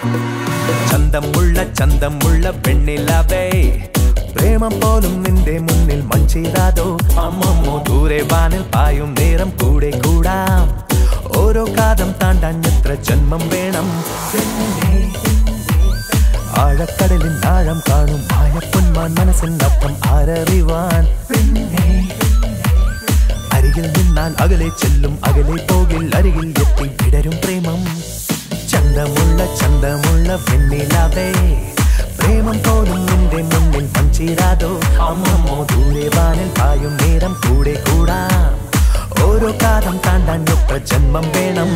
ചന്തമുള്ള ചന്തമുള്ള പെണ്ണിലവേ പ്രേമം പോലും നിന്റെ മുന്നിൽ മൺചെയ്താതോ അമ്മമ്മോ ദൂരെ വാനിൽ പായും നേരം കൂടെ കൂടാം ഓരോ കാതം താണ്ടാൻ എത്ര ജന്മം വേണം പെണ്ണേ, ആഴക്കടലിൻ ആഴം കാണും ആയപ്പൊന്മാൻ മനസ്സിനർത്ഥം ആരറിവാൻ പെണ്ണേ അരികിൽ നിന്നാൽ അകലെ ചെല്ലും അകലെ പോകിൽ അരികിൽ എത്തി വിടരും പ്രേമം ചന്തമുള്ള ചന്തമുള്ള വെണ്ണിലാവേ പ്രേമം പോലും നിന്റെ മുന്നിൽ മഞ്ചിരാതോ അമ്മമ്മോ ദൂരെ വാനിൽ പായും നേരം കൂടെ കൂടാം ഓരോ കാലം താണ്ടാൻ എത്ര ജന്മം വേണം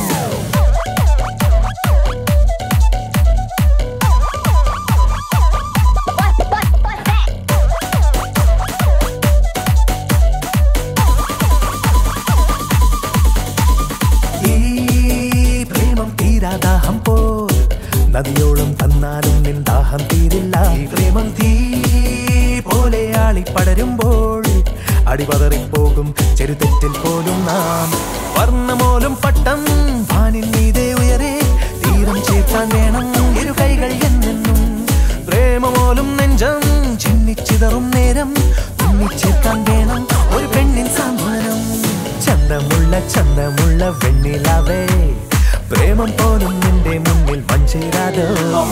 ഈ പ്രേമം തീരാദാഹം പോ നദിയോളം തന്നാലും നിൻ ദാഹം തീരില്ല ഈ പ്രേമം തീ പോലെ ആളി പടരുമ്പോൾ അടിപതറിപ്പോകും ചെറുതെറ്റിൽ പോലും നാം വർണ്ണമോലും പട്ടം വാനിൻ മീതെ ഉയരെ തീരം ചേർക്കാൻ വേണം ഇരു കൈകൾ എന്നെന്നും പ്രേമമോലും നെഞ്ചം ചിന്നിച്ചിതറും നേരം തുന്നിച്ചേർക്കാൻ വേണം ഒരു പെണ്ണിൻ സാന്ത്വനം ചന്തമുള്ള ചന്തമുള്ള വെണ്ണിലാവേ പ്രേമം പോലും നിന്റെ മുന്നിൽ മൺചേരാതോ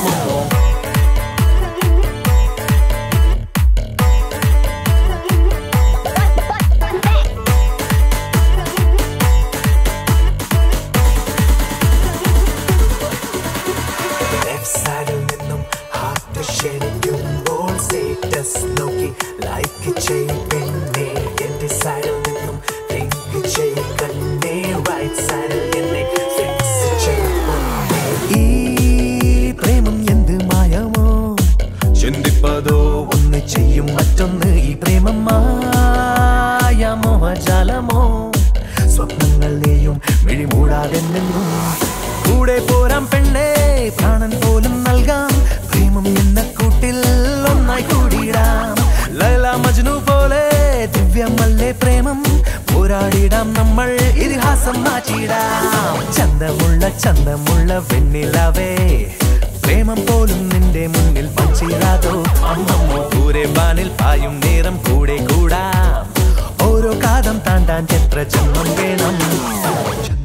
ലെഫ്റ്റ് സൈഡിൽ നിന്നും ഹാർട്ട് ക്ഷണിക്കുമ്പോൾ സ്റ്റേറ്റസ് നോക്കി ലൈക്ക് ചെയ്യും പെണ്ണെ എന്റെ സൈഡിൽ നിന്നും തിങ്ക് ചെയ്യും കണ്ണേ റൈറ്റ് സൈഡിൽ എന്നെ ഫിക്സ് ചെയ്യും ഈ പ്രേമം എന്ത് മായമോ ചിന്തിപ്പതോ ഒന്ന് ചെയ്യും മറ്റൊന്ന് ഈ പ്രേമം മായമോ ജാലമോ സ്വപ്നങ്ങളെയും മിഴിമൂടാതെ നിന്നും കൂടെ പോരാം പെണ്ണേ പ്രാണൻ പോലും നൽകാം പ്രേമം എന്ന കൂട്ടിൽ ഒന്നായി കൂടിയിടാം ലൈല മജ്നു പോലെ ദിവ്യമല്ലേ പ്രേമം പോരാടിടാം നമ്മൾ ഇതിഹാസം മാറ്റിയിടാം ചന്തമുള്ള ചന്തമുള്ള വെണ്ണിലാവേ പ്രേമം പോലും നിന്റെ മുന്നിൽ പച്ചിടാതോ അമ്മമ്മോ ദൂരെ വാനിൽ പായും നേരം കൂടെ കൂടാം ഓരോ കാതം താണ്ടാൻ എത്ര ജന്മം വേണം